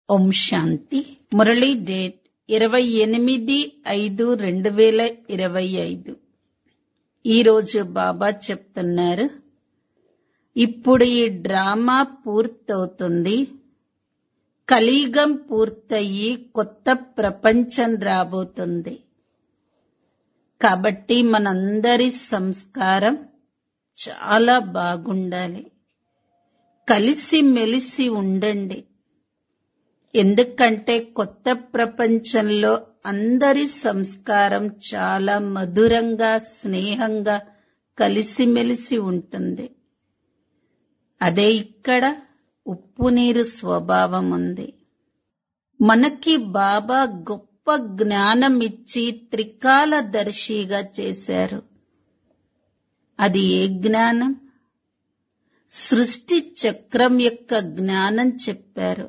ఓం శాంతి Murali date ఇరవై ఎనిమిది ఐదు రెండు వేల ఇరవై ఐదు ఈరోజు బాబా చెప్తున్నారు ఇప్పుడు ఈ డ్రామా పూర్తవుతుంది కలియుగం పూర్తయి కొత్త ప్రపంచం రాబోతుంది కాబట్టి మనందరి సంస్కారం చాలా బాగుండాలి కలిసి మెలిసి ఉండండి ఎందుకంటే కొత్త ప్రపంచంలో అందరి సంస్కారం చాలా మధురంగా స్నేహంగా కలిసిమెలిసి ఉంటుంది అదే ఇక్కడ ఉప్పు నీరు స్వభావం ఉంది మనకి బాబా గొప్ప జ్ఞానం ఇచ్చి త్రికాలదర్శిగా చేశారు అది ఏ జ్ఞానం సృష్టి చక్రం యొక్క జ్ఞానం చెప్పారు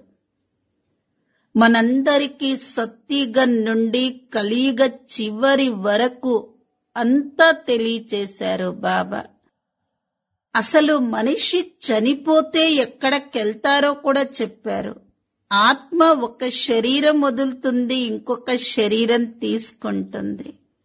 మనందరికీ సత్యుగం నుండి కలియుగ చివరి వరకు అంతా తెలియచేశారు బాబా అసలు మనిషి చనిపోతే ఎక్కడికెళ్తారో కూడా చెప్పారు ఆత్మ ఒక శరీరం వదులుతుంది ఇంకొక శరీరం తీసుకుంటుంది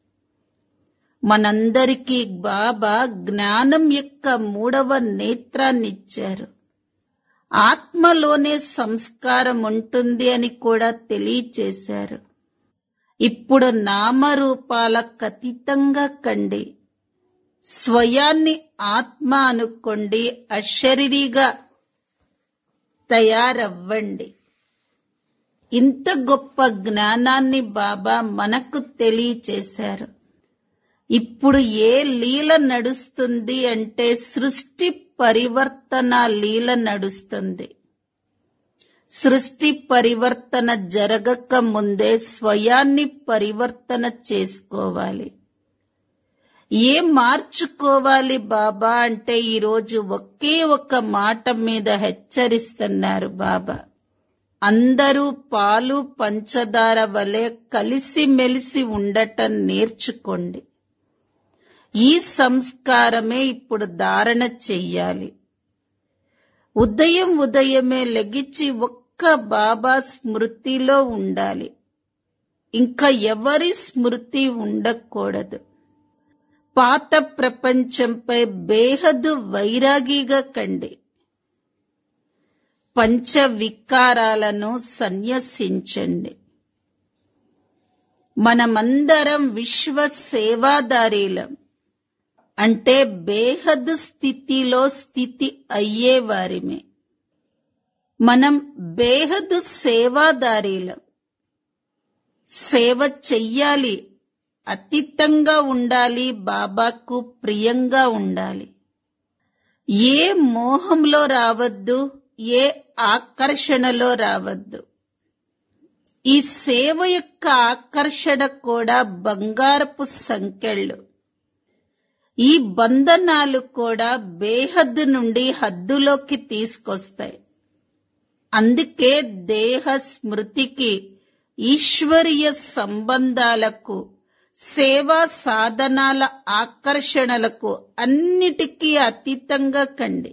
మనందరికీ బాబా జ్ఞానం యొక్క మూడవ నేత్రాన్ని ఇచ్చారు ఆత్మలోనే సంస్కారం ఉంటుంది అని కూడా తెలియచేశారు ఇప్పుడు నామరూపాలకు అతీతంగా కండి స్వయాన్ని ఆత్మ అనుకోండి అశరీరిగా తయారవ్వండి ఇంత గొప్ప జ్ఞానాన్ని బాబా మనకు తెలియచేశారు ఇప్పుడు ఏ లీల నడుస్తుంది అంటే సృష్టి పరివర్తన లీల నడుస్తుంది సృష్టి పరివర్తన జరగక ముందే స్వయాన్ని పరివర్తన చేసుకోవాలి ఏం మార్చుకోవాలి బాబా అంటే ఈరోజు ఒకే ఒక మాట మీద హెచ్చరిస్తున్నారు బాబా అందరూ పాలు పంచదార వలె కలిసిమెలిసి ఉండటం నేర్చుకోండి ఈ సంస్కారమే ఇప్పుడు ధారణ చెయ్యాలి ఉదయం ఉదయమే లెగిచి ఒక్క బాబా స్మృతిలో ఉండాలి ఇంకా ఎవరి స్మృతి ఉండకూడదు పాత ప్రపంచంపై బేహదు వైరాగిగా కండి పంచ వికారాలను సన్యసించండి మనమందరం విశ్వ సేవాదారీలం అంటే బేహద్ స్థితిలో స్థితి అయ్యేవారిమే మనం బేహద్ సేవాదారీలం సేవ చెయ్యాలి అతీతంగా ఉండాలి బాబాకు ప్రియంగా ఉండాలి ఏ మోహంలో రావద్దు ఏ ఆకర్షణలో రావద్దు ఈ సేవ యొక్క ఆకర్షణ కూడా బంగారపు సంకెళ్ళు ఈ బంధనాలు కూడా బేహద్దు నుండి హద్దులోకి తీసుకొస్తాయి అందుకే దేహ స్మృతికి ఈశ్వరీయ సంబంధాలకు సేవా సాధనాల ఆకర్షణలకు అన్నిటికీ అతీతంగా కండి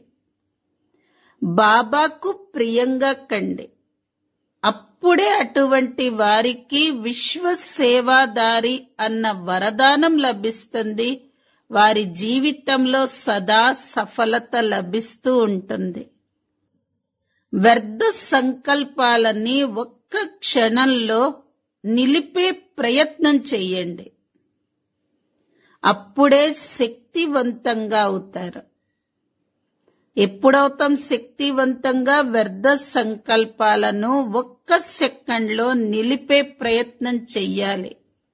బాబాకు ప్రియంగా కండి అప్పుడే అటువంటి వారికి విశ్వ సేవాదారి అన్న వరదానం లభిస్తుంది వారి జీవితంలో సదా సఫలత లభిస్తూ ఉంటుంది వ్యర్థ సంకల్పాలన్నీ ఒక్క క్షణంలో నిలిపే ప్రయత్నం చెయ్యండి అప్పుడే శక్తివంతంగా అవుతారు ఎప్పుడవుతాం శక్తివంతంగా వ్యర్థ సంకల్పాలను ఒక్క సెకండ్లో నిలిపే ప్రయత్నం చెయ్యాలి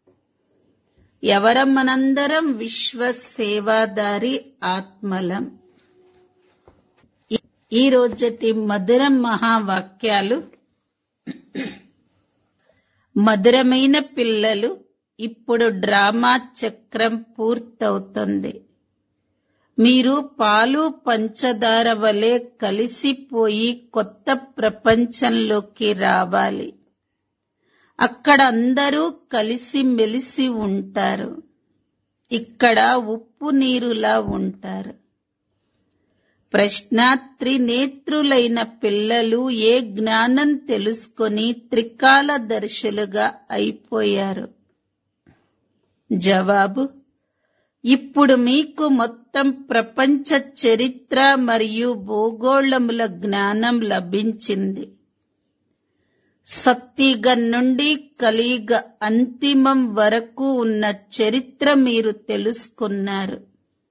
ఎవరం మనందరం విశ్వ సేవాదారి ఆత్మలం ఈ రోజటి మధురం మహావాక్యాలు మధురమైన పిల్లలు ఇప్పుడు డ్రామా చక్రం పూర్తవుతుంది మీరు పాలు పంచదార వలె కలిసిపోయి కొత్త ప్రపంచంలోకి రావాలి అక్కడ అందరూ కలిసి మెలిసి ఉంటారు ఇక్కడ ఉప్పు నీరులా ఉంటారు ప్రశ్న త్రినేత్రులైన పిల్లలు ఏ జ్ఞానం తెలుసుకొని త్రికాలదర్శులుగా అయిపోయారు జవాబు ఇప్పుడు మీకు మొత్తం ప్రపంచ చరిత్ర మరియు భూగోళముల జ్ఞానం లభించింది సత్తిగ నుండి కలిగ అంతిమం వరకు ఉన్న చరిత్ర మీరు తెలుసుకున్నారు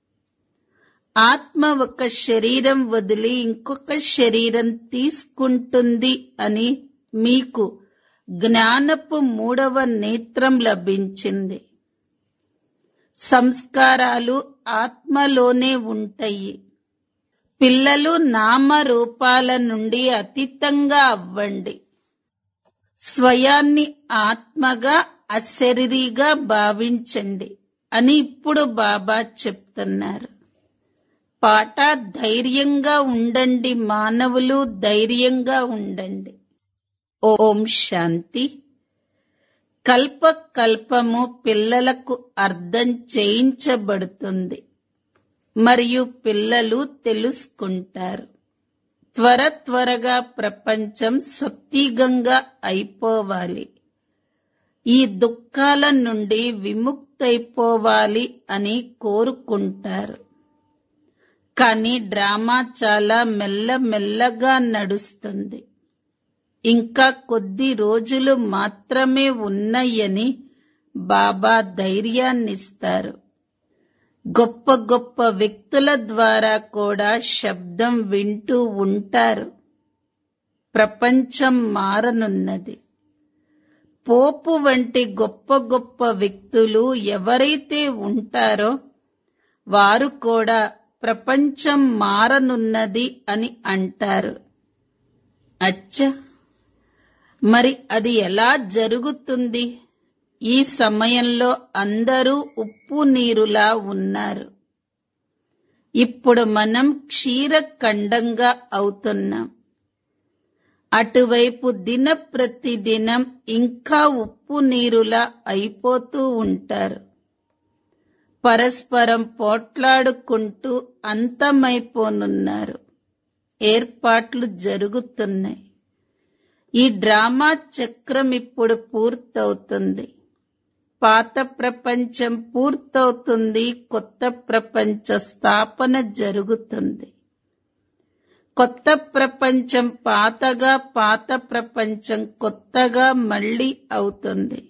ఆత్మ ఒక శరీరం వదిలి ఇంకొక శరీరం తీసుకుంటుంది అని మీకు జ్ఞానపు మూడవ నేత్రం లభించింది సంస్కారాలు ఆత్మలోనే ఉంటాయి పిల్లలు నామరూపాల నుండి అతీతంగా అవ్వండి స్వయాన్ని ఆత్మగా అశరీరిగా భావించండి అని ఇప్పుడు బాబా చెప్తున్నారు పాట ధైర్యంగా ఉండండి మానవులు ధైర్యంగా ఉండండి ఓం శాంతి కల్ప కల్పము పిల్లలకు అర్థం చేయించబడుతుంది మరియు పిల్లలు తెలుసుకుంటారు త్వర త్వరగా ప్రపంచం సత్యగంగా అయిపోవాలి ఈ దుఃఖాల నుండి విముక్తైపోవాలి అని కోరుకుంటారు కానీ డ్రామా చాలా మెల్లమెల్లగా నడుస్తుంది ఇంకా కొద్ది రోజులు మాత్రమే ఉన్నాయని బాబా ధైర్యాన్నిస్తారు గొప్ప గొప్ప వ్యక్తుల ద్వారా కూడా శబ్దం వింటూ ఉంటారు ప్రపంచం మారనున్నది పోపు వంటి గొప్ప గొప్ప వ్యక్తులు ఎవరైతే ఉంటారో వారు కూడా ప్రపంచం మారనున్నది అని అంటారు అచ్చ మరి అది ఎలా జరుగుతుంది ఈ సమయంలో అందరూ ఉప్పు నీరులా ఉన్నారు ఇప్పుడు మనం క్షీరఖండంగా అవుతున్నాం అటువైపు దిన ప్రతిదినం ఇంకా ఉప్పు నీరులా అయిపోతూ ఉంటారు పరస్పరం పోట్లాడుకుంటూ అంతమైపోనున్నారు ఏర్పాట్లు జరుగుతున్నాయి ఈ డ్రామా చక్రం ఇప్పుడు పూర్తవుతుంది పాత ప్రపంచం పూర్తవుతుంది కొత్త ప్రపంచ స్థాపన జరుగుతుంది కొత్త ప్రపంచం పాతగా పాత ప్రపంచం కొత్తగా మళ్ళీ అవుతుంది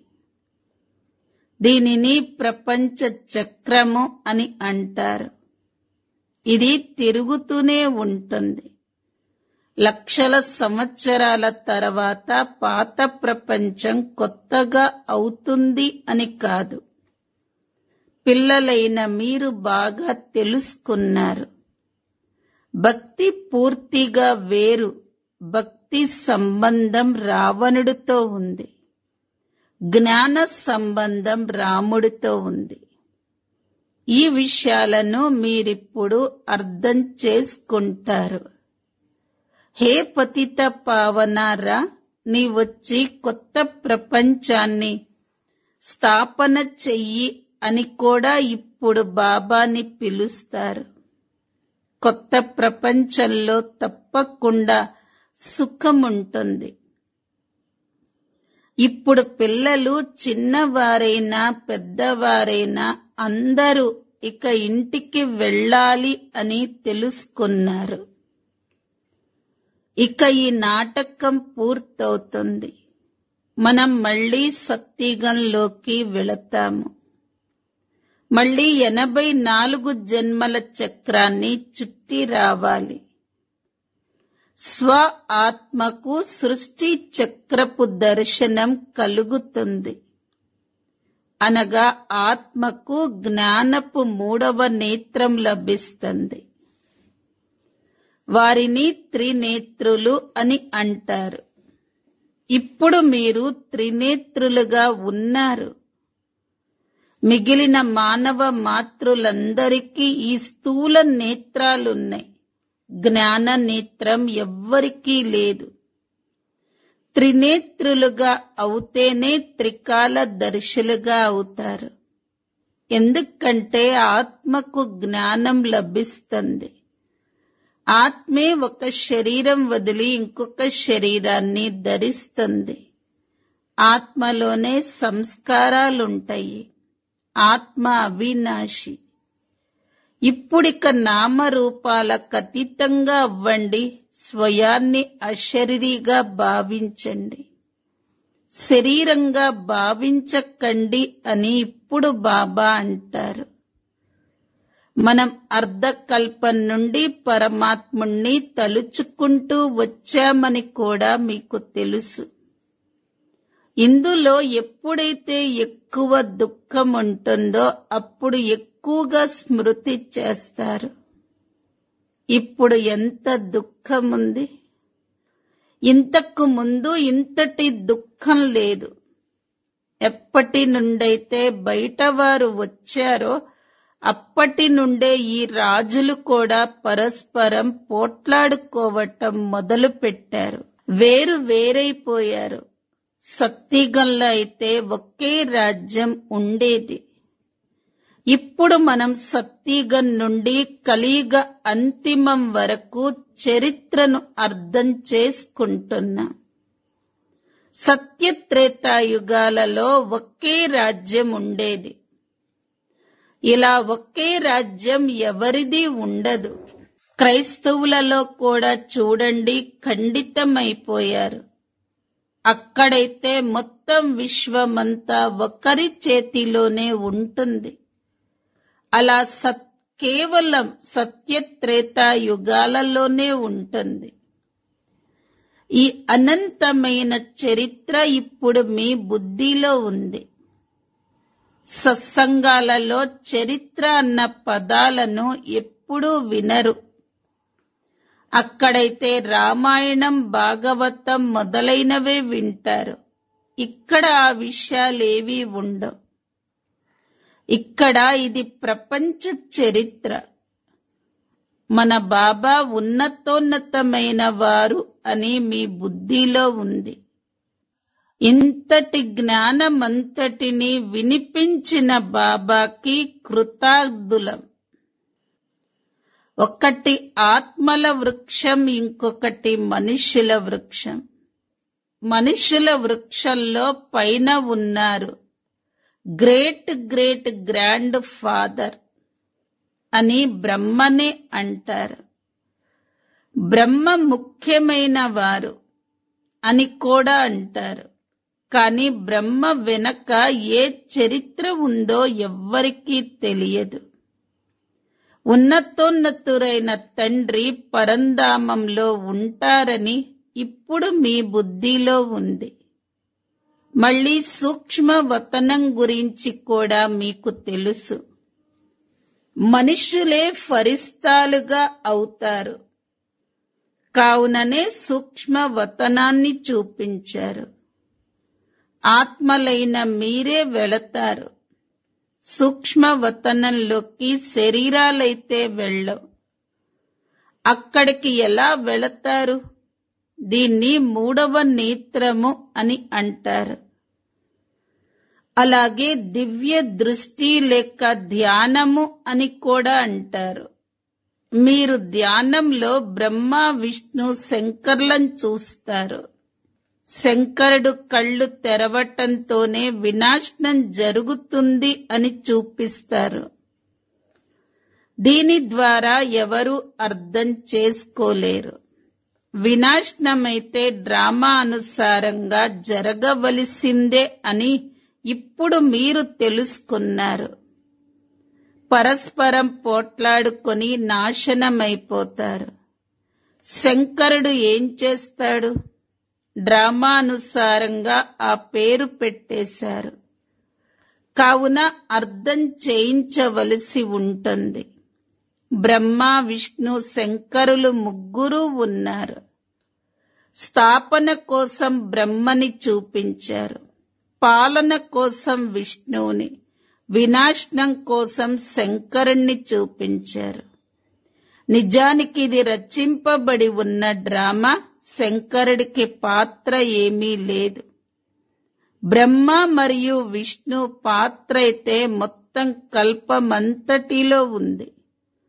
దీనిని ప్రపంచ చక్రము అని అంటారు ఇది తిరుగుతూనే ఉంటుంది లక్షల సంవత్సరాల తర్వాత పాత ప్రపంచం కొత్తగా అవుతుంది అని కాదు పిల్లలైన మీరు బాగా తెలుసుకున్నారు భక్తి పూర్తిగా వేరు భక్తి సంబంధం రావణుడితో ఉంది జ్ఞాన సంబంధం రాముడితో ఉంది ఈ విషయాలను మీరిప్పుడు అర్థం చేసుకుంటారు హే పతిత పావనారా నీవొచ్చి కొత్త ప్రపంచాన్ని స్థాపన చెయ్యి అని కూడా ఇప్పుడు బాబాని పిలుస్తారు కొత్త ప్రపంచంలో తప్పకుండా సుఖముంటుంది ఇప్పుడు పిల్లలు చిన్నవారైనా పెద్దవారైనా అందరూ ఇక ఇంటికి వెళ్ళాలి అని తెలుసుకున్నారు ఇక ఈ నాటకం పూర్తవుతుంది మనం మళ్ళీ సత్యుగంలోకి వెళతాము మళ్ళీ ఎనభై నాలుగు జన్మల చక్రాన్ని చుట్టి రావాలి స్వ ఆత్మకు సృష్టి చక్రపు దర్శనం కలుగుతుంది అనగా ఆత్మకు జ్ఞానపు మూడవ నేత్రం లభిస్తుంది వారిని త్రినేత్రులు అని అంటారు ఇప్పుడు మీరు త్రినేత్రులుగా ఉన్నారు మిగిలిన మానవ మాతృలందరికీ ఈ స్థూల నేత్రాలున్నాయి జ్ఞాన నేత్రం ఎవ్వరికీ లేదు త్రినేత్రులుగా అవుతేనే త్రికాల దర్శులుగా అవుతారు ఎందుకంటే ఆత్మకు జ్ఞానం లభిస్తుంది ఆత్మే ఒక శరీరం వదిలి ఇంకొక శరీరాన్ని ధరిస్తుంది ఆత్మలోనే సంస్కారాలుంటాయి ఆత్మ అవినాశి ఇప్పుడిక నామరూపాలకు అతీతంగా అవ్వండి స్వయాన్ని అశరీరిగా భావించండి శరీరంగా భావించకండి అని ఇప్పుడు బాబా అంటారు మనం అర్ధకల్పం నుండి పరమాత్ముణ్ణి తలుచుకుంటూ వచ్చామని కూడా మీకు తెలుసు ఇందులో ఎప్పుడైతే ఎక్కువ దుఃఖం ఉంటుందో అప్పుడు ఎక్కువగా స్మృతి చేస్తారు ఇప్పుడు ఎంత దుఃఖం ఉంది ఇంతకు ముందు ఇంతటి దుఃఖం లేదు ఎప్పటి నుండైతే బయట వారు వచ్చారో అప్పటి నుండే ఈ రాజులు కూడా పరస్పరం పోట్లాడుకోవటం మొదలు పెట్టారు వేరు వేరైపోయారు సత్తిగంలో అయితే ఒకే రాజ్యం ఉండేది ఇప్పుడు మనం సత్తిగం నుండి కలియుగ అంతిమం వరకు చరిత్రను అర్థం చేసుకుంటున్నాం సత్యత్రేతాయుగాలలో ఒకే రాజ్యం ఉండేది ఇలా ఒకే రాజ్యం ఎవరిది ఉండదు క్రైస్తవులలో కూడా చూడండి ఖండితమైపోయారు అక్కడైతే మొత్తం విశ్వమంతా ఒకరి చేతిలోనే ఉంటుంది అలా సత్ కేవలం సత్యత్రేత యుగాలలోనే ఉంటుంది ఈ అనంతమైన చరిత్ర ఇప్పుడు మీ బుద్ధిలో ఉంది సత్సంగాలలో చరిత్ర అన్న పదాలను ఎప్పుడూ వినరు అక్కడైతే రామాయణం భాగవతం మొదలైనవే వింటారు ఇక్కడ ఆ విషయాలేవీ ఉండవు ఇక్కడ ఇది ప్రపంచ చరిత్ర మన బాబా ఉన్నతోన్నతమైన వారు అని మీ బుద్ధిలో ఉంది ఇంతటి జ్ఞానమంతటిని వినిపించిన బాబాకి కృతార్థులం ఒకటి ఆత్మల వృక్షం ఇంకొకటి మనుషుల వృక్షం మనుషుల వృక్షంలో పైన ఉన్నారు గ్రేట్ గ్రేట్ గ్రాండ్ ఫాదర్ అని బ్రహ్మనే అంటారు బ్రహ్మ ముఖ్యమైన వారు అని కూడా అంటారు కానీ బ్రహ్మ వెనక ఏ చరిత్ర ఉందో ఎవ్వరికీ తెలియదు ఉన్నతోన్నతురైన తండ్రి పరంధామంలో ఉంటారని ఇప్పుడు మీ బుద్ధిలో ఉంది మళ్ళీ సూక్ష్మ వతనం గురించి కూడా మీకు తెలుసు మనుషులే ఫరిస్తాలుగా అవుతారు కావుననే సూక్ష్మ వతనాన్ని చూపించారు ఆత్మలైన మీరే వెళతారు సూక్ష్మ వతనంలోకి శరీరాలైతే వెళ్ళవు అక్కడికి ఎలా వెళతారు దీన్ని మూడవ నేత్రము అని అంటారు అలాగే దివ్య దృష్టి లేక ధ్యానము అని కూడా అంటారు మీరు ధ్యానంలో బ్రహ్మ విష్ణు శంకర్లను చూస్తారు శంకరుడు కళ్ళు తెరవటంతోనే వినాశనం జరుగుతుంది అని చూపిస్తారు దీని ద్వారా ఎవరు అర్థం చేసుకోలేరు వినాశనమైతే డ్రామా అనుసారంగా జరగవలసిందే అని ఇప్పుడు మీరు తెలుసుకున్నారు పరస్పరం పోట్లాడుకొని నాశనమైపోతారు శంకరుడు ఏం చేస్తాడు డ్రామానుసారంగా ఆ పేరు పెట్టేశారు కావున అర్థం చేయించవలసి ఉంటుంది బ్రహ్మ విష్ణు శంకరులు ముగ్గురు ఉన్నారు స్థాపన కోసం బ్రహ్మని చూపించారు పాలన కోసం విష్ణువుని వినాశనం కోసం శంకరుణ్ణి చూపించారు నిజానికి ఇది రచింపబడి ఉన్న డ్రామా శంకరుడికి పాత్ర ఏమీ లేదు బ్రహ్మ మరియు విష్ణు పాత్ర అయితే మొత్తం కల్పమంతటిలో ఉంది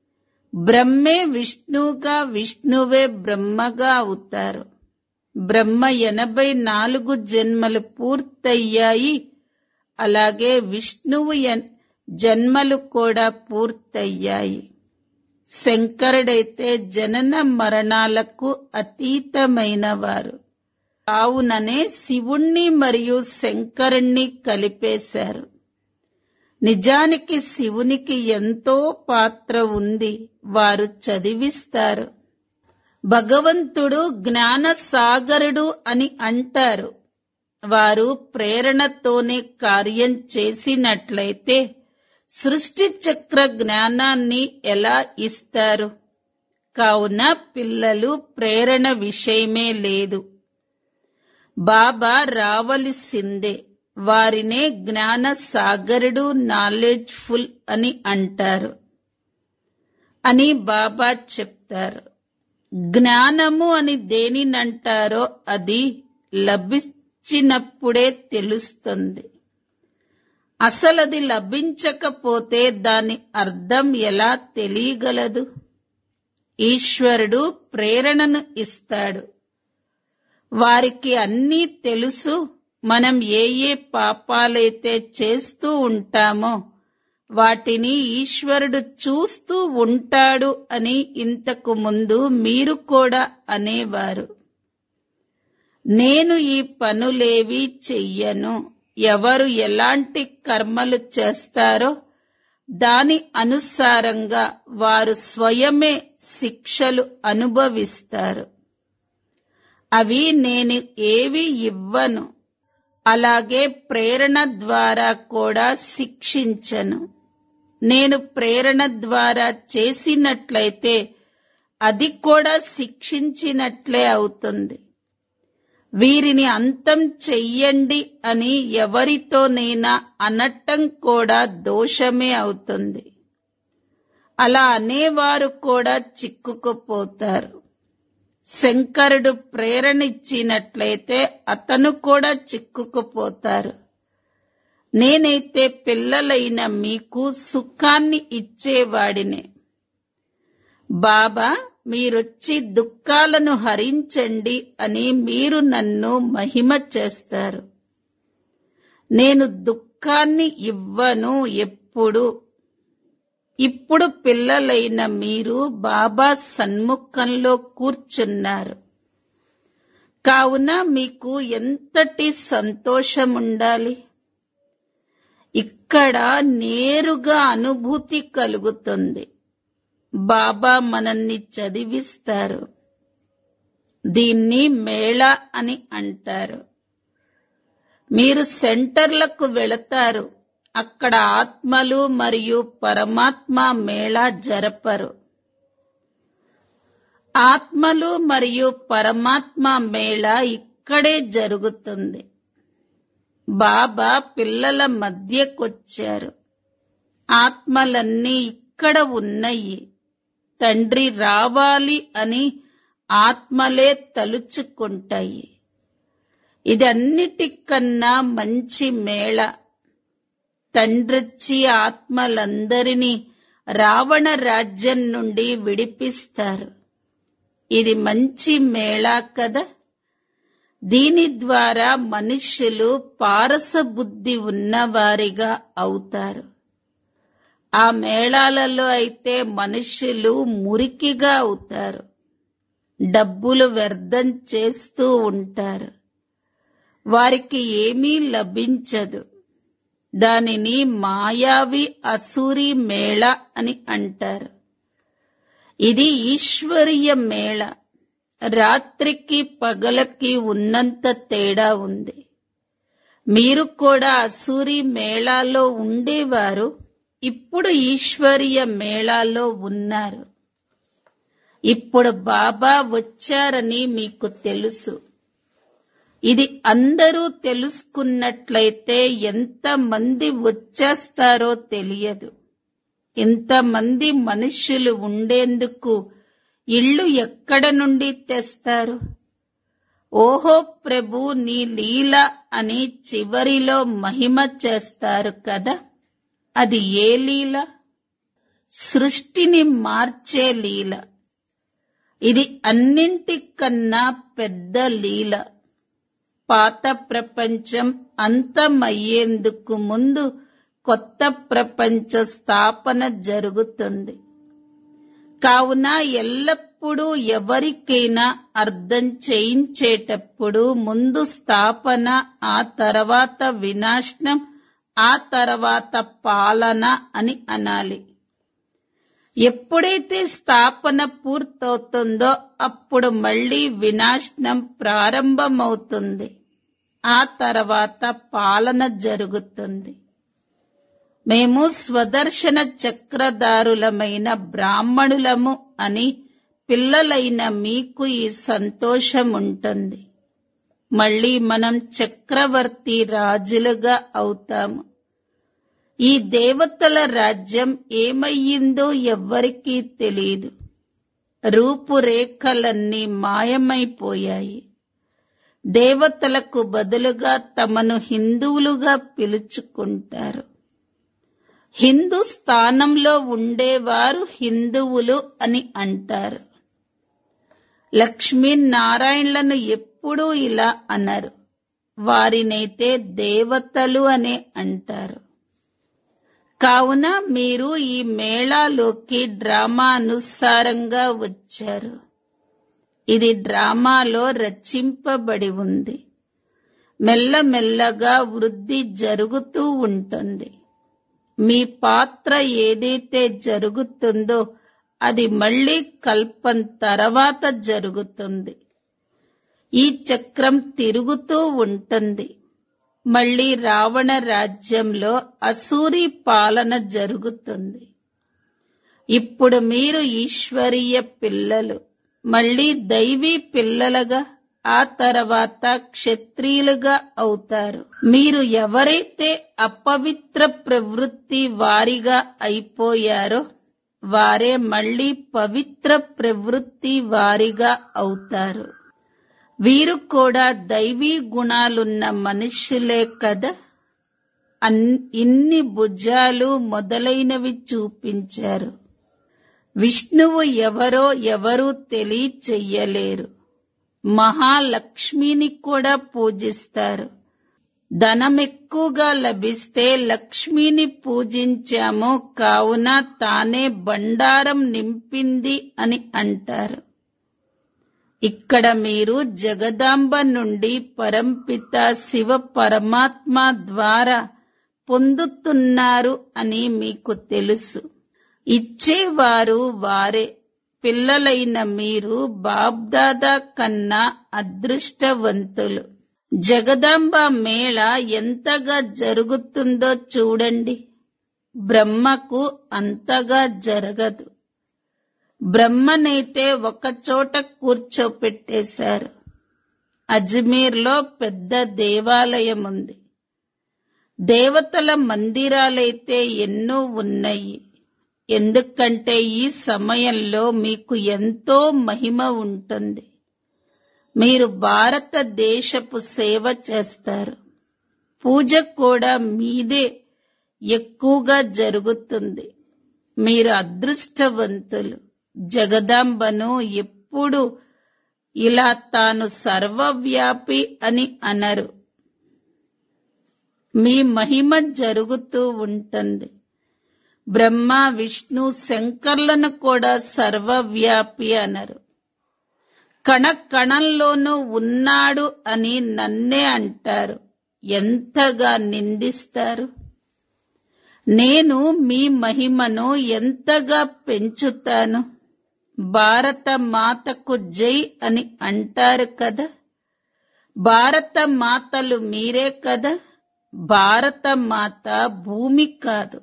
బ్రహ్మే విష్ణువుగా విష్ణువే బ్రహ్మగా అవుతారు బ్రహ్మ ఎనభై నాలుగు జన్మలు పూర్తయ్యాయి అలాగే విష్ణువు ఎన్- జన్మలు కూడా పూర్తయ్యాయి శంకరుడైతే జనన మరణాలకు అతీతమైన వారు కావుననే శివుణ్ణి మరియు శంకరుణ్ణి కలిపేశారు నిజానికి శివునికి ఎంతో పాత్ర ఉంది వారు చదివిస్తారు భగవంతుడు జ్ఞాన సాగరుడు అని అంటారు వారు ప్రేరణతోనే కార్యం చేసినట్లయితే సృష్టి చక్ర జ్ఞానాన్ని ఎలా ఇస్తారు కావున పిల్లలు ప్రేరణ విషయమే లేదు బాబా రావలసిందే వారినే జ్ఞాన సాగరుడు నాలెడ్జ్ఫుల్ అని అంటారు అని బాబా చెప్తారు జ్ఞానము అని దేనినంటారో అది లభించినప్పుడే తెలుస్తుంది అసలది లభించకపోతే దాని అర్థం ఎలా తెలియగలదు ఈశ్వరుడు ప్రేరణను ఇస్తాడు వారికి అన్నీ తెలుసు మనం ఏ ఏ పాపాలైతే చేస్తూ ఉంటామో వాటిని ఈశ్వరుడు చూస్తూ ఉంటాడు అని ఇంతకు ముందు మీరు కూడా అనేవారు నేను ఈ పనులేవి చెయ్యను ఎవరు ఎలాంటి కర్మలు చేస్తారో దాని అనుసారంగా వారు స్వయమే శిక్షలు అనుభవిస్తారు అవి నేను ఏవి ఇవ్వను అలాగే ప్రేరణ ద్వారా కూడా శిక్షించను నేను ప్రేరణ ద్వారా చేసినట్లయితే అది కూడా శిక్షించినట్లే అవుతుంది వీరిని అంతం చెయ్యండి అని ఎవరితోనైనా అనటం కూడా దోషమే అవుతుంది అలా అనేవారు కూడా చిక్కుకుపోతారు శంకరుడు ప్రేరణ ఇచ్చినట్లయితే అతను కూడా చిక్కుకుపోతారు నేనైతే పిల్లలైన మీకు సుఖాన్ని ఇచ్చేవాడినే బాబా మీరొచ్చి దుఃఖాలను హరించండి అని మీరు నన్ను మహిమ చేస్తారు నేను దుఃఖాన్ని ఇవ్వను ఎప్పుడు ఇప్పుడు పిల్లలైన మీరు బాబా సన్ముఖంలో కూర్చున్నారు కావున మీకు ఎంతటి సంతోషం ఉండాలి ఇక్కడ నేరుగా అనుభూతి కలుగుతుంది బాబా మనల్ని చదివిస్తారు దీన్ని మేళ అని అంటారు మీరు సెంటర్లకు వెళతారు అక్కడ ఆత్మలు మరియు పరమాత్మ మేళా జరపరు ఆత్మలు మరియు పరమాత్మ మేళా ఇక్కడే జరుగుతుంది బాబా పిల్లల మధ్యకొచ్చారు ఆత్మలన్నీ ఇక్కడ ఉన్నాయి తండ్రి రావాలి అని ఆత్మలే తలుచుకుంటాయి ఇది అన్నిటికన్నా మంచి మేళ తండ్రొచ్చి ఆత్మలందరినీ రావణ రాజ్యం నుండి విడిపిస్తారు ఇది మంచి మేళా కదా దీని ద్వారా మనుష్యులు పారస బుద్ధి ఉన్నవారిగా అవుతారు ఆ మేళాలలో అయితే మనుష్యులు మురికిగా అవుతారు డబ్బులు వ్యర్థం చేస్తూ ఉంటారు వారికి ఏమీ లభించదు దానిని మాయావి అసూరి మేళ అని అంటారు ఇది ఈశ్వరీయ మేళ రాత్రికి పగలకి ఉన్నంత తేడా ఉంది మీరు కూడా అసూరి మేళాలో ఉండేవారు ఇప్పుడు ఈశ్వరీయ మేళాలో ఉన్నారు ఇప్పుడు బాబా వచ్చారని మీకు తెలుసు ఇది అందరూ తెలుసుకున్నట్లయితే ఎంత మంది వచ్చేస్తారో తెలియదు ఇంతమంది మనుష్యులు ఉండేందుకు ఇళ్ళు ఎక్కడ నుండి తెస్తారు ఓహో ప్రభు నీ లీల అని చివరిలో మహిమ చేస్తారు కదా అది ఏ లీల సృష్టిని మార్చే లీల ఇది అన్నింటికన్నా పెద్ద లీల పాత ప్రపంచం అంతమయ్యేందుకు ముందు కొత్త ప్రపంచ స్థాపన జరుగుతుంది కావున ఎల్లప్పుడూ ఎవరికైనా అర్థం చేయించేటప్పుడు ముందు స్థాపన ఆ తర్వాత వినాశనం ఆ తర్వాత పాలన అని అనాలి ఎప్పుడైతే స్థాపన పూర్తవుతుందో అప్పుడు మళ్ళీ వినాశనం ప్రారంభమవుతుంది ఆ తర్వాత పాలన జరుగుతుంది మేము స్వదర్శన చక్రధారులమైన బ్రాహ్మణులము అని పిల్లలైన మీకు ఈ సంతోషం ఉంటుంది మళ్ళీ మనం చక్రవర్తి రాజులుగా అవుతాము ఈ దేవతల రాజ్యం ఏమయ్యిందో ఎవ్వరికీ తెలియదు రూపురేఖలన్నీ మాయమైపోయాయి దేవతలకు బదులుగా తమను హిందువులుగా పిలుచుకుంటారు హిందూ స్థానంలో ఉండేవారు హిందువులు అని అంటారు లక్ష్మీనారాయణలను ఎప్పుడూ ఇలా అనరు వారినైతే దేవతలు అనే అంటారు కావున మీరు ఈ మేళాలోకి డ్రామా అనుసారంగా వచ్చారు ఇది డ్రామాలో రచింపబడి ఉంది మెల్లమెల్లగా వృద్ధి జరుగుతూ ఉంటుంది మీ పాత్ర ఏదైతే జరుగుతుందో అది మళ్ళీ కల్పం తర్వాత జరుగుతుంది ఈ చక్రం తిరుగుతూ ఉంటుంది మళ్ళీ రావణ రాజ్యంలో అసూరి పాలన జరుగుతుంది ఇప్పుడు మీరు ఈశ్వరీయ పిల్లలు మళ్ళీ దైవీ పిల్లలుగా ఆ తర్వాత క్షత్రియులుగా అవుతారు మీరు ఎవరైతే అపవిత్ర ప్రవృత్తి వారిగా అయిపోయారో వారే మళ్ళీ పవిత్ర ప్రవృత్తి వారిగా అవుతారు వీరు కూడా దైవీ గుణాలున్న మనుష్యులే కదా అన్ ఇన్ని భుజాలు మొదలైనవి చూపించారు విష్ణువు ఎవరో ఎవరూ తెలియచెయ్యలేరు మహాలక్ష్మిని కూడా పూజిస్తారు ధనం ఎక్కువగా లభిస్తే లక్ష్మిని పూజించాము కావున తానే బండారం నింపింది అని అంటారు ఇక్కడ మీరు జగదాంబ నుండి పరంపిత శివ పరమాత్మ ద్వారా పొందుతున్నారు అని మీకు తెలుసు ఇచ్చేవారు వారే పిల్లలైన మీరు బాబ్దాదా కన్నా అదృష్టవంతులు జగదాంబ మేళ ఎంతగా జరుగుతుందో చూడండి బ్రహ్మకు అంతగా జరగదు బ్రహ్మనైతే ఒకచోట కూర్చోపెట్టేశారు అజ్మీర్లో పెద్ద దేవాలయం ఉంది దేవతల మందిరాలైతే ఎన్నో ఉన్నాయి ఎందుకంటే ఈ సమయంలో మీకు ఎంతో మహిమ ఉంటుంది మీరు భారతదేశపు సేవ చేస్తారు పూజ కూడా మీదే ఎక్కువగా జరుగుతుంది మీరు అదృష్టవంతులు జగదాంబను ఎప్పుడు ఇలా తాను సర్వవ్యాపి అని అనరు మీ మహిమ జరుగుతూ ఉంటుంది బ్రహ్మ విష్ణు శంకర్లను కూడా సర్వవ్యాపి అనరు కణ కణంలోనూ ఉన్నాడు అని నన్నే అంటారు ఎంతగా నిందిస్తారు నేను మీ మహిమను ఎంతగా పెంచుతాను భారత మాతకు జై అని అంటారు కదా భారత మాతలు మీరే కదా భారత మాత భూమి కాదు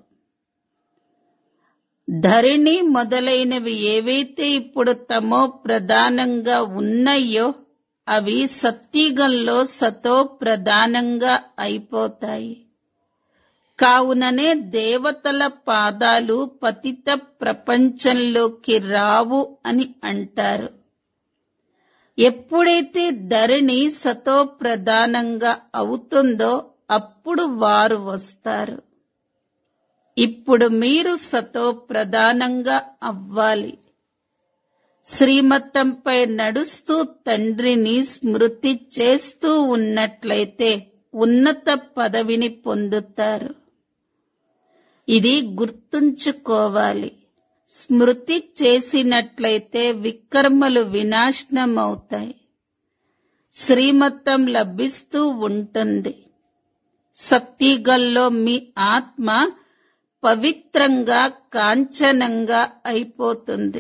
ధరణి మొదలైనవి ఏవైతే ఇప్పుడు తమో ప్రధానంగా ఉన్నాయో అవి సత్యుగంలో సతో ప్రధానంగా అయిపోతాయి కావుననే దేవతల పాదాలు పతిత ప్రపంచంలోకి రావు అని అంటారు ఎప్పుడైతే ధరణి సతో ప్రధానంగా అవుతుందో అప్పుడు వారు వస్తారు ఇప్పుడు మీరు సతో ప్రధానంగా అవ్వాలి శ్రీమతంపై నడుస్తూ తండ్రిని స్మృతి చేస్తూ ఉన్నట్లయితే ఉన్నత పదవిని పొందుతారు ఇది గుర్తుంచుకోవాలి స్మృతి చేసినట్లయితే వికర్మలు వినాశనమవుతాయి శ్రీమతం లభిస్తూ ఉంటుంది సత్తిగల్లో మీ ఆత్మ పవిత్రంగా కాంచనంగా అయిపోతుంది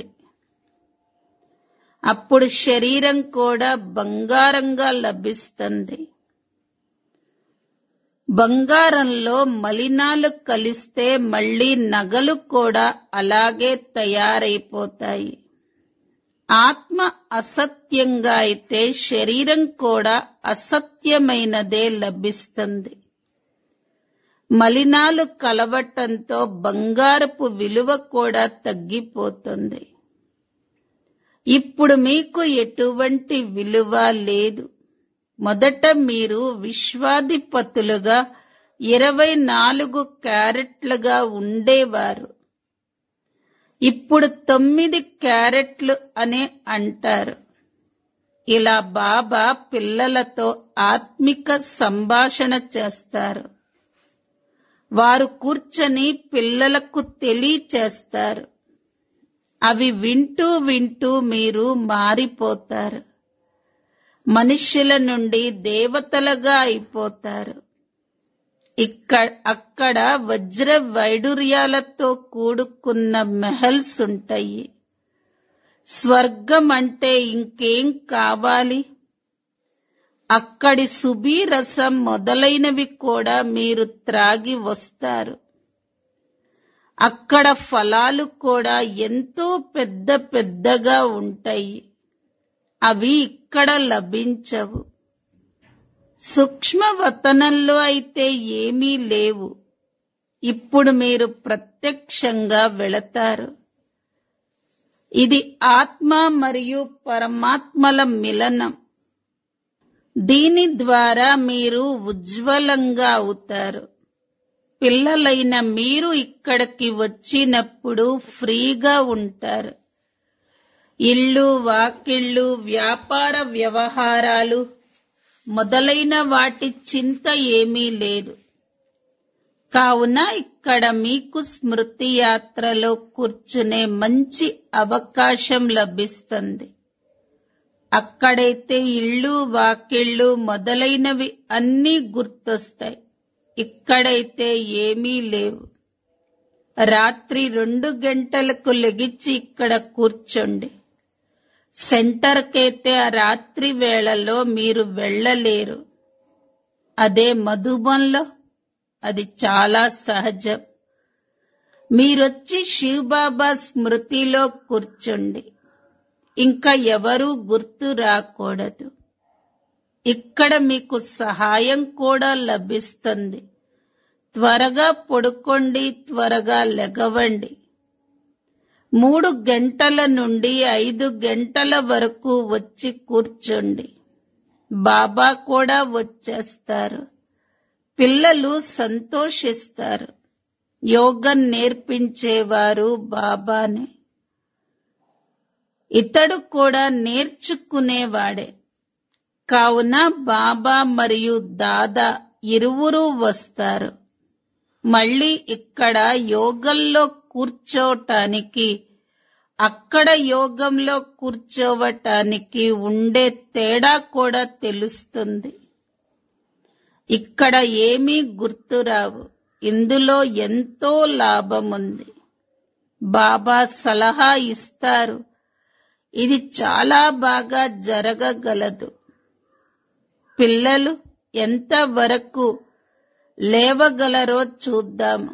అప్పుడు శరీరం కూడా బంగారంగా లభిస్తుంది బంగారంలో మలినాలు కలిస్తే మళ్ళీ నగలు కూడా అలాగే తయారైపోతాయి ఆత్మ అసత్యంగా అయితే శరీరం కూడా అసత్యమైనదే లభిస్తుంది మలినాలు కలవటంతో బంగారపు విలువ కూడా తగ్గిపోతుంది ఇప్పుడు మీకు ఎటువంటి విలువ లేదు మొదట మీరు విశ్వాధిపతులుగా ఇరవై నాలుగు క్యారెట్లుగా ఉండేవారు ఇప్పుడు తొమ్మిది క్యారెట్లు అనే అంటారు ఇలా బాబా పిల్లలతో ఆత్మిక సంభాషణ చేస్తారు వారు కూర్చొని పిల్లలకు తెలియచేస్తారు అవి వింటూ వింటూ మీరు మారిపోతారు మనుష్యుల నుండి దేవతలుగా అయిపోతారు ఇక్కడ అక్కడ వజ్ర వైడూర్యాలతో కూడుకున్న మెహల్స్ ఉంటాయి స్వర్గం అంటే ఇంకేం కావాలి అక్కడి సుబీ రసం మొదలైనవి కూడా మీరు త్రాగి వస్తారు అక్కడ ఫలాలు కూడా ఎంతో పెద్ద పెద్దగా ఉంటాయి అవి ఇక్కడ లభించవు సూక్ష్మవతనంలో అయితే ఏమీ లేవు ఇప్పుడు మీరు ప్రత్యక్షంగా వెళతారు ఇది ఆత్మ మరియు పరమాత్మల మిలనం దీని ద్వారా మీరు ఉజ్వలంగా అవుతారు పిల్లలైన మీరు ఇక్కడికి వచ్చినప్పుడు ఫ్రీగా ఉంటారు ఇళ్ళు వాకిళ్ళు వ్యాపార వ్యవహారాలు మొదలైన వాటి చింత ఏమీ లేదు కావున ఇక్కడ మీకు స్మృతి యాత్రలో కూర్చునే మంచి అవకాశం లభిస్తుంది అక్కడైతే ఇళ్ళు వాకిళ్ళు మొదలైనవి అన్నీ గుర్తొస్తాయి ఇక్కడైతే ఏమీ లేవు రాత్రి రెండు గంటలకు లెగిచి ఇక్కడ కూర్చోండి సెంటర్కైతే ఆ రాత్రి వేళలో మీరు వెళ్ళలేరు అదే మధుబంలో అది చాలా సహజం మీరొచ్చి శివబాబా స్మృతిలో కూర్చోండి ఇంకా ఎవరూ గుర్తు రాకూడదు ఇక్కడ మీకు సహాయం కూడా లభిస్తుంది త్వరగా పడుకోండి త్వరగా లెగవండి మూడు గంటల నుండి ఐదు గంటల వరకు వచ్చి కూర్చోండి బాబా కూడా వచ్చేస్తారు పిల్లలు సంతోషిస్తారు యోగం నేర్పించేవారు బాబానే ఇతడు కూడా నేర్చుకునేవాడే కావున బాబా మరియు దాదా ఇరువురు వస్తారు మళ్ళీ ఇక్కడ యోగంలో కూర్చోవటానికి అక్కడ యోగంలో కూర్చోవటానికి ఉండే తేడా కూడా తెలుస్తుంది ఇక్కడ ఏమీ గుర్తురావు ఇందులో ఎంతో లాభముంది బాబా సలహా ఇస్తారు ఇది చాలా బాగా జరగగలదు పిల్లలు ఎంతవరకు లేవగలరో చూద్దాము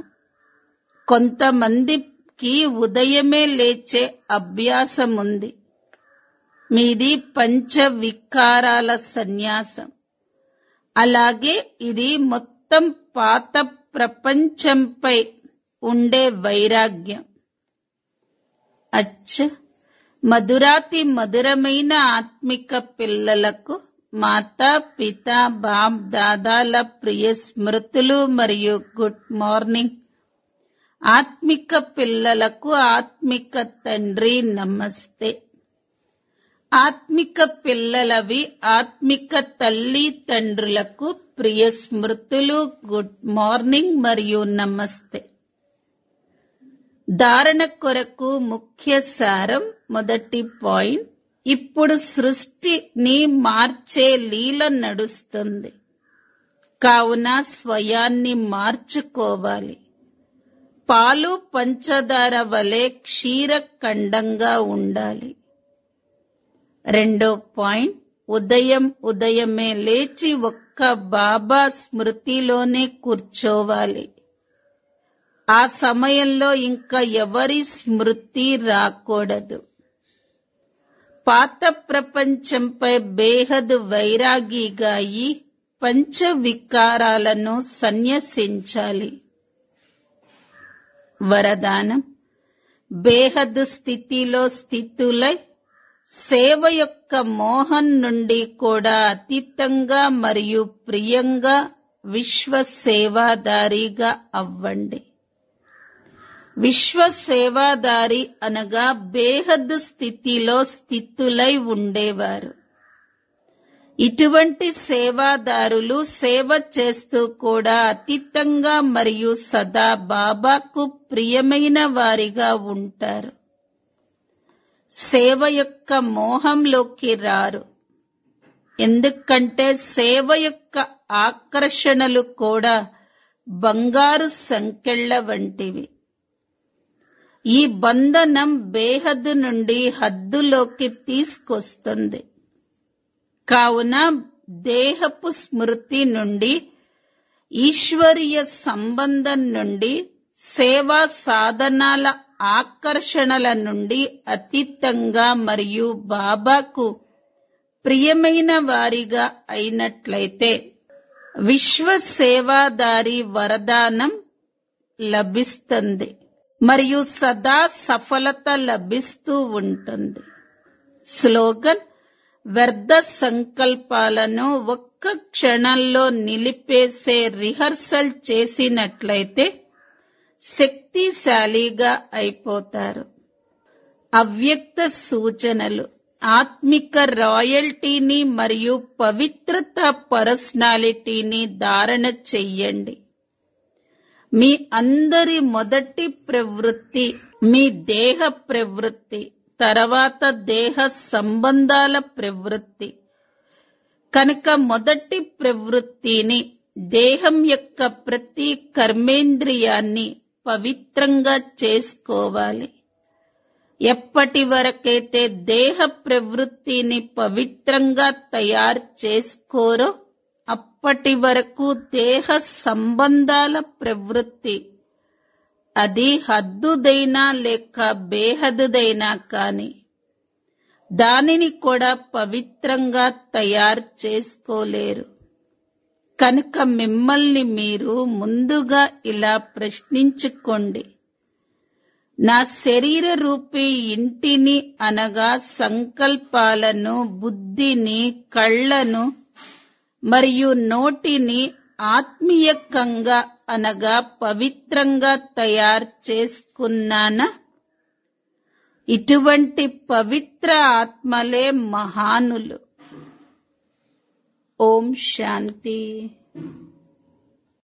కొంతమందికి ఉదయమే లేచే అభ్యాసం ఉంది మీది పంచ వికారాల సన్యాసం అలాగే ఇది మొత్తం పాత ప్రపంచంపై ఉండే వైరాగ్యం అచ్చ మధురాతి మధురమైన ఆత్మిక పిల్లలకు మాతా పిత బాప్ దాదాల ప్రియ స్మృతులు మరియు గుడ్ మార్నింగ్ ఆత్మిక పిల్లలకు ఆత్మిక తండ్రి నమస్తే ఆత్మిక పిల్లలవి ఆత్మిక తల్లి తండ్రులకు ప్రియ స్మృతులు గుడ్ మార్నింగ్ మరియు నమస్తే ధారణ కొరకు ముఖ్య సారం మొదటి పాయింట్ ఇప్పుడు సృష్టిని మార్చే లీల నడుస్తుంది కావున స్వయాన్ని మార్చుకోవాలి పాలు పంచదార వలె క్షీరఖండంగా ఉండాలి రెండో పాయింట్ ఉదయం ఉదయమే లేచి ఒక్క బాబా స్మృతిలోనే కూర్చోవాలి ఆ సమయంలో ఇంకా ఎవరి స్మృతి రాకూడదు పాత ప్రపంచంపై బేహద్ వైరాగిగా అయి పంచ వికారాలను సన్యసించాలి వరదానం బేహద్ స్థితిలో స్థితులై సేవ యొక్క మోహం నుండి కూడా అతీతంగా మరియు ప్రియంగా విశ్వ సేవాదారిగా అవ్వండి విశ్వ సేవాదారి అనగా బేహద్ స్థితిలో స్థితులై ఉండేవారు ఇటువంటి సేవాదారులు సేవ చేస్తూ కూడా అతీతంగా మరియు సదా బాబాకు ప్రియమైన వారిగా ఉంటారు సేవ యొక్క మోహంలోకి రారు ఎందుకంటే సేవ యొక్క ఆకర్షణలు కూడా బంగారు సంకెళ్ల వంటివి ఈ బంధనం బేహద్దు నుండి హద్దులోకి తీసుకొస్తుంది కావున దేహపు స్మృతి నుండి ఈశ్వరీయ సంబంధం నుండి సేవా సాధనాల ఆకర్షణల నుండి అతీతంగా మరియు బాబాకు ప్రియమైన వారిగా అయినట్లయితే విశ్వ సేవాదారి వరదానం లభిస్తుంది మరియు సదా సఫలత లభిస్తూ ఉంటుంది స్లోగన్ వ్యర్థ సంకల్పాలను ఒక్క క్షణంలో నిలిపేసే రిహర్సల్ చేసినట్లయితే శక్తిశాలిగా అయిపోతారు అవ్యక్త సూచనలు ఆత్మిక రాయల్టీని మరియు పవిత్రత పర్సనాలిటీని ధారణ చెయ్యండి మీ అందరి మొదటి ప్రవృత్తి మీ దేహ ప్రవృత్తి తర్వాత దేహ సంబంధాల ప్రవృత్తి కనుక మొదటి ప్రవృత్తిని దేహం యొక్క ప్రతి కర్మేంద్రియాన్ని పవిత్రంగా చేసుకోవాలి ఎప్పటి వరకైతే దేహ ప్రవృత్తిని పవిత్రంగా తయారు చేసుకోరో అప్పటి వరకు దేహ సంబంధాల ప్రవృత్తి అది హద్దుదైనా లేక బేహద్దుదైనా కాని దానిని కూడా పవిత్రంగా తయారు చేసుకోలేరు కనుక మిమ్మల్ని మీరు ముందుగా ఇలా ప్రశ్నించుకోండి నా శరీర రూపీ ఇంటిని అనగా సంకల్పాలను బుద్ధిని కళ్ళను మరియు నోటిని ఆత్మీయకంగా అనగా పవిత్రంగా తయారు చేసుకున్నానా ఇటువంటి పవిత్ర ఆత్మలే మహానులు ఓం శాంతి